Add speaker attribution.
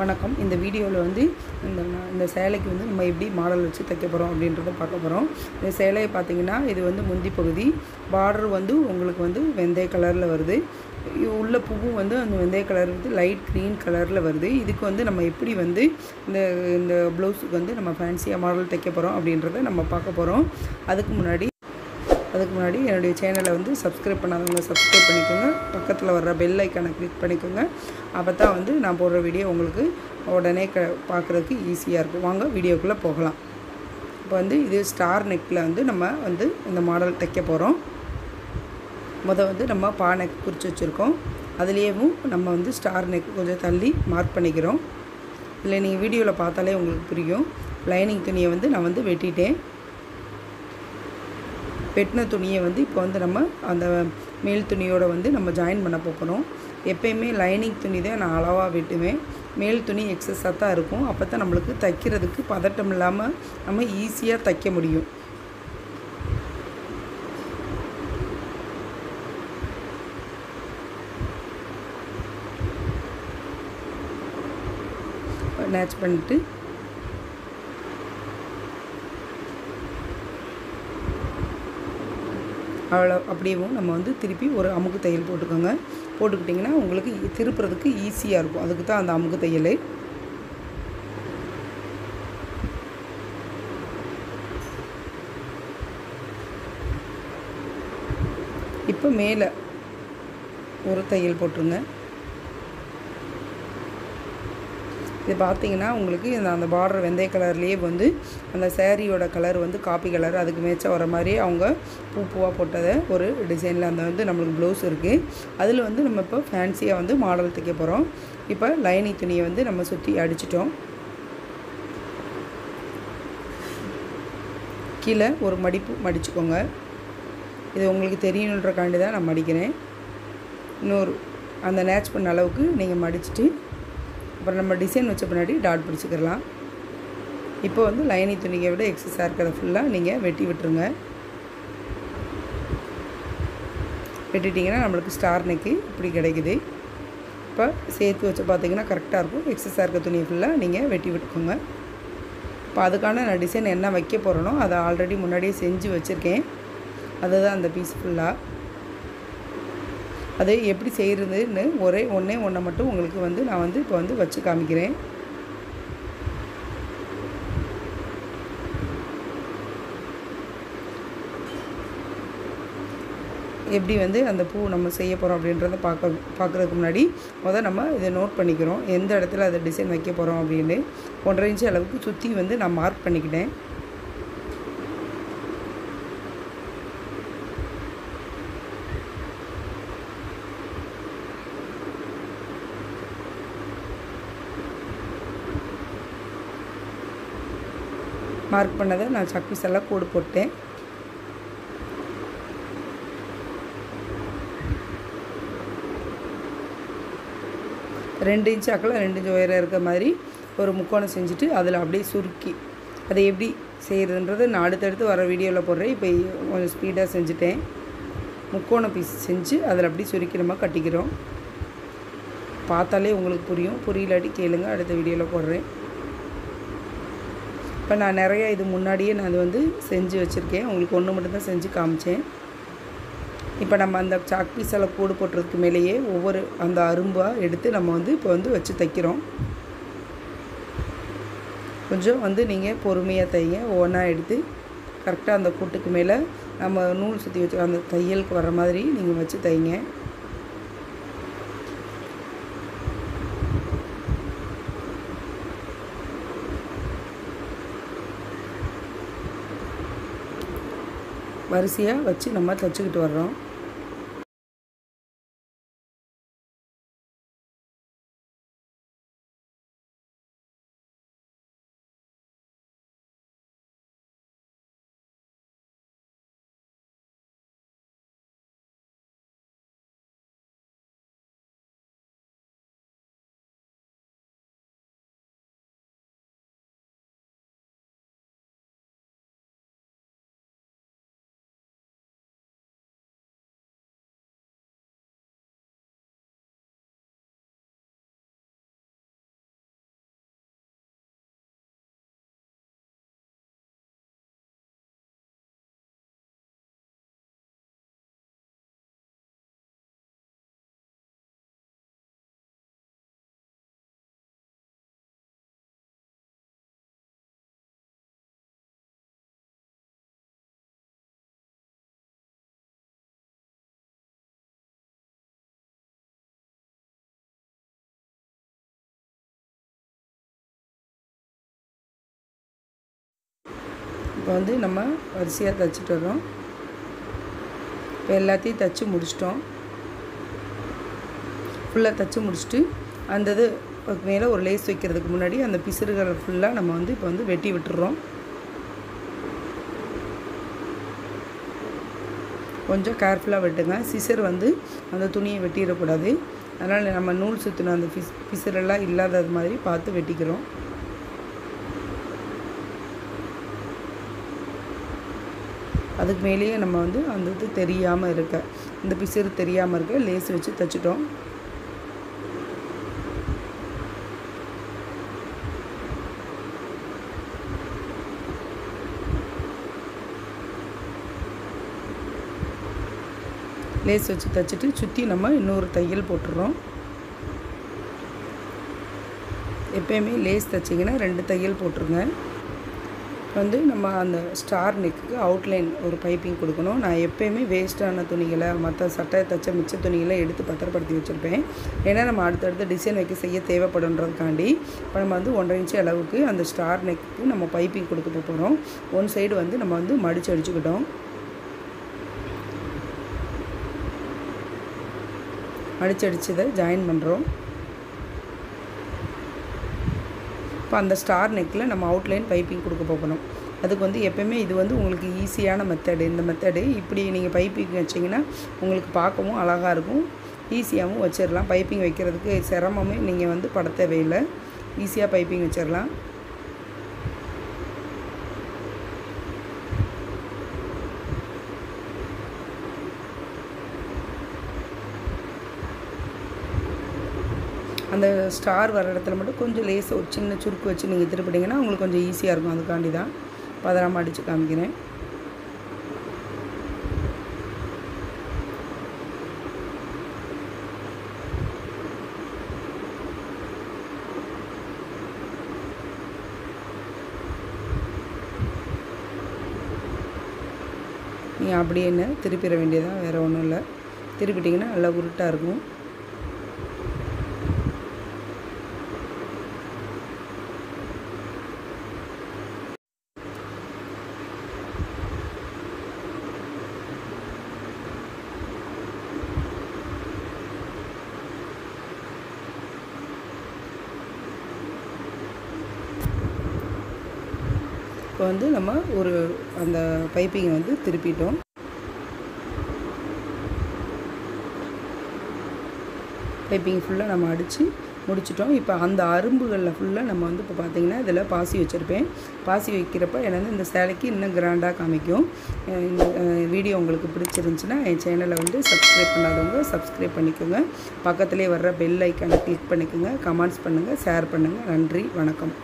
Speaker 1: வணக்கம் இந்த வீடியோவில் வந்து இந்த இந்த சேலைக்கு வந்து நம்ம எப்படி மாடல் வச்சு தைக்க போகிறோம் அப்படின்றத பார்க்க போகிறோம் இந்த சேலையை பார்த்தீங்கன்னா இது வந்து முந்தி பகுதி பார்டர் வந்து உங்களுக்கு வந்து வெந்தய கலரில் வருது இ- உள்ள பூவும் வந்து அந்த வெந்தய கலர் வந்து லைட் க்ரீன் கலரில் வருது இதுக்கு வந்து நம்ம எப்படி வந்து இந்த இந்த ப்ளவுஸுக்கு வந்து நம்ம ஃபேன்சியாக மாடல் தைக்க போகிறோம் அப்படின்றத நம்ம பார்க்க போகிறோம் அதுக்கு முன்னாடி அதுக்கு முன்னாடி என்னுடைய சேனலை வந்து சப்ஸ்கிரைப் பண்ணாதவங்க சப்ஸ்கிரைப் பண்ணிக்கோங்க பக்கத்தில் வர்ற பெல் ஐக்கானை கிளிக் பண்ணிக்கோங்க அப்போ தான் வந்து நான் போடுற வீடியோ உங்களுக்கு உடனே க பார்க்குறதுக்கு ஈஸியாக இருக்கும் வாங்க வீடியோக்குள்ளே போகலாம் இப்போ வந்து இது ஸ்டார் நெக்கில் வந்து நம்ம வந்து இந்த மாடல் தைக்க போகிறோம் முத வந்து நம்ம பா நெக் குறித்து வச்சுருக்கோம் அதுலேயும் நம்ம வந்து ஸ்டார் நெக் கொஞ்சம் தள்ளி மார்க் பண்ணிக்கிறோம் இல்லை நீங்கள் வீடியோவில் பார்த்தாலே உங்களுக்கு புரியும் லைனிங் துணியை வந்து நான் வந்து வெட்டிட்டேன் வெட்டின துணியை வந்து இப்போ வந்து நம்ம அந்த மேல் துணியோட வந்து நம்ம ஜாயின் பண்ண போகிறோம் எப்பயுமே லைனிங் துணி தான் நான் அளவாக வெட்டுவேன் மேல் துணி எக்ஸஸாக தான் இருக்கும் அப்போ தான் நம்மளுக்கு தைக்கிறதுக்கு பதட்டம் இல்லாமல் நம்ம ஈஸியாக தைக்க முடியும் மேட்ச் பண்ணிட்டு அவ்வளோ அப்படியேவும் நம்ம வந்து திருப்பி ஒரு அமுக்கு தையல் போட்டுக்கோங்க போட்டுக்கிட்டிங்கன்னா உங்களுக்கு இ- திருப்புறதுக்கு ஈஸியாக இருக்கும் அதுக்கு தான் அந்த அமுக்கு தையல் இப்போ மேலே ஒரு தையல் போட்டுருங்க இது பார்த்தீங்கன்னா உங்களுக்கு இந்த அந்த பார்டர் வெந்தய கலர்லேயே வந்து அந்த சேரீயோட கலர் வந்து காப்பி கலர் அதுக்கு மேட்சாக வர மாதிரி அவங்க பூ பூவாக போட்டதை ஒரு டிசைனில் அந்த வந்து நம்மளுக்கு ப்ளவுஸ் இருக்குது அதில் வந்து நம்ம இப்போ ஃபேன்சியாக வந்து மாடல் தைக்க போகிறோம் இப்போ லைனிங் துணியை வந்து நம்ம சுற்றி அடிச்சிட்டோம் கீழே ஒரு மடிப்பு மடிச்சுக்கோங்க இது உங்களுக்கு தெரியணுன்றக்காண்டி தான் நான் மடிக்கிறேன் இன்னொரு அந்த நேச் பண்ண அளவுக்கு நீங்கள் மடிச்சிட்டு அப்புறம் நம்ம டிசைன் வச்ச பின்னாடி டாட் பிடிச்சிக்கிறலாம் இப்போ வந்து லைனிங் துணியை விட எக்ஸஸாக இருக்கிறத ஃபுல்லாக நீங்கள் வெட்டி விட்டுருங்க வெட்டிட்டிங்கன்னா நம்மளுக்கு ஸ்டார் நெக்கு இப்படி கிடைக்குது இப்போ சேர்த்து வச்சு பார்த்தீங்கன்னா கரெக்டாக இருக்கும் எக்ஸஸாக இருக்க துணியை ஃபுல்லாக நீங்கள் வெட்டி விட்டுக்கோங்க இப்போ அதுக்கான நான் டிசைன் என்ன வைக்க போகிறேனோ அதை ஆல்ரெடி முன்னாடியே செஞ்சு வச்சுருக்கேன் அதுதான் அந்த பீஸ் ஃபுல்லாக அது எப்படி செய்கிறதுன்னு ஒரே ஒன்றே ஒன்றை மட்டும் உங்களுக்கு வந்து நான் வந்து இப்போ வந்து வச்சு காமிக்கிறேன் எப்படி வந்து அந்த பூ நம்ம செய்ய போகிறோம் அப்படின்றத பார்க்க பார்க்குறதுக்கு முன்னாடி முதல் நம்ம இதை நோட் பண்ணிக்கிறோம் எந்த இடத்துல அதை டிசைன் வைக்க போகிறோம் அப்படின்னு ஒன்றரை இன்ச்சு அளவுக்கு சுற்றி வந்து நான் மார்க் பண்ணிக்கிட்டேன் மார்க் பண்ணதை நான் சக்பீஸ் எல்லாம் கோடு போட்டேன் ரெண்டு இன்ச்சு அக்கல ரெண்டு இன்ச்சு உயரம் இருக்க மாதிரி ஒரு முக்கோணம் செஞ்சுட்டு அதில் அப்படியே சுருக்கி அதை எப்படி செய்கிறதுன்றது நான் அடுத்தடுத்து வர வீடியோவில் போடுறேன் இப்போ கொஞ்சம் ஸ்பீடாக செஞ்சுட்டேன் முக்கோண பீஸ் செஞ்சு அதில் அப்படியே சுருக்கி நம்ம கட்டிக்கிறோம் பார்த்தாலே உங்களுக்கு புரியும் புரியலாட்டி கேளுங்க அடுத்த வீடியோவில் போடுறேன் இப்போ நான் நிறைய இது முன்னாடியே நான் அது வந்து செஞ்சு வச்சுருக்கேன் உங்களுக்கு ஒன்று மட்டும்தான் செஞ்சு காமிச்சேன் இப்போ நம்ம அந்த சாக் பீஸில் கூடு போட்டுறதுக்கு மேலேயே ஒவ்வொரு அந்த அரும்பாக எடுத்து நம்ம வந்து இப்போ வந்து வச்சு தைக்கிறோம் கொஞ்சம் வந்து நீங்கள் பொறுமையாக தைங்க ஒவ்வொன்றா எடுத்து கரெக்டாக அந்த கூட்டுக்கு மேலே நம்ம நூல் சுற்றி வச்சு அந்த தையலுக்கு வர மாதிரி நீங்கள் வச்சு தைங்க வரிசையாக வச்சு நம்ம தைச்சிக்கிட்டு வர்றோம் இப்போ வந்து நம்ம வரிசையாக தைச்சிட்டு வரோம் இப்போ எல்லாத்தையும் தைச்சி முடிச்சிட்டோம் ஃபுல்லாக தைச்சி முடிச்சுட்டு அந்த இது அதுக்கு மேலே ஒரு லேஸ் வைக்கிறதுக்கு முன்னாடி அந்த பிசுறுகளை ஃபுல்லாக நம்ம வந்து இப்போ வந்து வெட்டி விட்டுறோம் கொஞ்சம் கேர்ஃபுல்லாக வெட்டுங்க சிசர் வந்து அந்த துணியை வெட்டிடக்கூடாது அதனால் நம்ம நூல் சுற்றின அந்த பிஸ் பிசுறெல்லாம் இல்லாதது மாதிரி பார்த்து வெட்டிக்கிறோம் அதுக்கு மேலேயே நம்ம வந்து அந்த இது தெரியாமல் இருக்க இந்த பிசுறு தெரியாமல் இருக்க லேஸ் வச்சு தைச்சிட்டோம் லேஸ் வச்சு தைச்சிட்டு சுற்றி நம்ம இன்னொரு தையல் போட்டுடுறோம் எப்பயுமே லேஸ் தைச்சிங்கன்னா ரெண்டு தையல் போட்டுருங்க வந்து நம்ம அந்த ஸ்டார் நெக்குக்கு அவுட்லைன் ஒரு பைப்பிங் கொடுக்கணும் நான் எப்போயுமே வேஸ்ட்டான துணிகளை மற்ற சட்டை தைச்ச மிச்ச துணிகளை எடுத்து பத்திரப்படுத்தி வச்சுருப்பேன் ஏன்னா நம்ம அடுத்தடுத்த டிசைன் வைக்க செய்ய தேவைப்படுன்றதுக்காண்டி இப்போ நம்ம வந்து ஒன்றரை இன்ச்சு அளவுக்கு அந்த ஸ்டார் நெக்குக்கு நம்ம பைப்பிங் கொடுக்க போகிறோம் ஒன் சைடு வந்து நம்ம வந்து மடித்து அடிச்சுக்கிட்டோம் மடித்து அடிச்சதை ஜாயின் பண்ணுறோம் இப்போ அந்த ஸ்டார் நெக்கில் நம்ம அவுட்லைன் பைப்பிங் கொடுக்க போகணும் அதுக்கு வந்து எப்போயுமே இது வந்து உங்களுக்கு ஈஸியான மெத்தடு இந்த மெத்தடு இப்படி நீங்கள் பைப்பிங் வச்சிங்கன்னா உங்களுக்கு பார்க்கவும் அழகாக இருக்கும் ஈஸியாகவும் வச்சிடலாம் பைப்பிங் வைக்கிறதுக்கு சிரமமே நீங்கள் வந்து பட தேவையில்லை ஈஸியாக பைப்பிங் வச்சிடலாம் அந்த ஸ்டார் வர இடத்துல மட்டும் கொஞ்சம் லேசாக ஒரு சின்ன சுருக்கு வச்சு நீங்கள் திருப்பிட்டிங்கன்னா உங்களுக்கு கொஞ்சம் ஈஸியாக இருக்கும் அதுக்காண்டி தான் பதறாமல் அடித்து காமிக்கிறேன் நீங்கள் அப்படியே என்ன திருப்பிட வேண்டியதான் வேறு ஒன்றும் இல்லை திருப்பிட்டிங்கன்னா நல்லா உருட்டாக இருக்கும் இப்போ வந்து நம்ம ஒரு அந்த பைப்பிங்கை வந்து திருப்பிட்டோம் பைப்பிங் ஃபுல்லாக நம்ம அடித்து முடிச்சிட்டோம் இப்போ அந்த அரும்புகளில் ஃபுல்லாக நம்ம வந்து இப்போ பார்த்திங்கன்னா இதில் பாசி வச்சுருப்பேன் பாசி வைக்கிறப்ப எனக்கு இந்த சேலைக்கு இன்னும் கிராண்டாக காமிக்கும் அஹ் இந்த வீடியோ உங்களுக்கு பிடிச்சிருந்துச்சுன்னா என் சேனலை வந்து சப்ஸ்கிரைப் பண்ணாதவங்க சப்ஸ்கிரைப் பண்ணிக்கோங்க பக்கத்துலேயே வர்ற பெல் ஐக்கானை கிளிக் பண்ணிக்கோங்க கமெண்ட்ஸ் பண்ணுங்கள் ஷேர் பண்ணுங்கள் நன்றி வணக்கம்